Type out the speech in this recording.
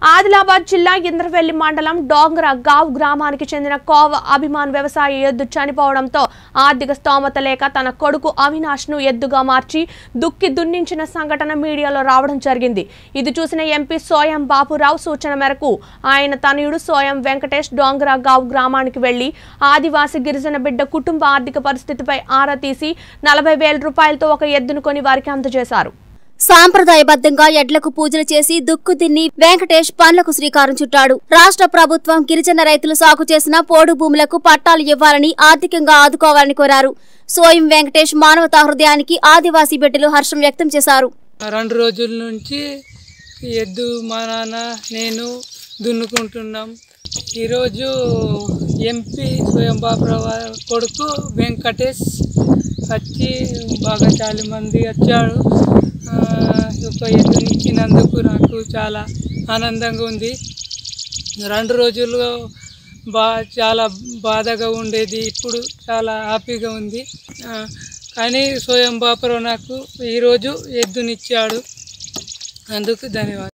ఆదిలాబాద్ జిల్లా ఇంద్రవెల్లి మండలం డోంగర గావ్ గ్రామానికి చెందిన కోవ అభిమాన్ వ్యవసాయ ఎద్దు చనిపోవడంతో ఆర్థిక స్తోమత లేక తన కొడుకు అవినాష్ ను ఎద్దుగా మార్చి దుక్కి దున్నించిన సంఘటన మీడియాలో రావడం జరిగింది ఇది చూసిన ఎంపీ సోయం బాపురావు సూచన మేరకు ఆయన తనయుడు సోయం వెంకటేష్ డోంగర గావ్ గ్రామానికి వెళ్లి ఆదివాసి గిరిజన బిడ్డ కుటుంబ ఆర్థిక పరిస్థితిపై ఆరా తీసి నలభై వేల రూపాయలతో ఒక ఎద్దును కొని వారికి అందజేశారు సాంప్రదాయబద్ధంగా ఎడ్లకు పూజలు చేసి దుక్కు తిన్ని వెంకటేష్ పనులకు శ్రీకారం చుట్టాడు రాష్ట్ర ప్రభుత్వం గిరిజన రైతులు సాగు చేసిన పోడు భూములకు పట్టాలు ఇవ్వాలని ఆర్థికంగా ఆదుకోవాలని కోరారు సోయం వెంకటేష్ మానవతా హృదయానికి ఆదివాసీ బిడ్డలు హర్షం వ్యక్తం చేశారు రెండు రోజుల నుంచి ఎద్దు మా నాన్న నేను దున్నుకుంటున్నాం ఈరోజు ఎంపీ స్వయం బాబురావు కొడుకు వెంకటేష్ వచ్చి బాగా చాలా మంది వచ్చాడు ఆ, ఒక ఎద్దుని ఇచ్చినందుకు నాకు చాలా ఆనందంగా ఉంది రెండు రోజులు బా చాలా బాధగా ఉండేది ఇప్పుడు చాలా హ్యాపీగా ఉంది ఆ, కానీ స్వయం బాపురావు నాకు ఈరోజు ఎద్దునిచ్చాడు అందుకు ధన్యవాదాలు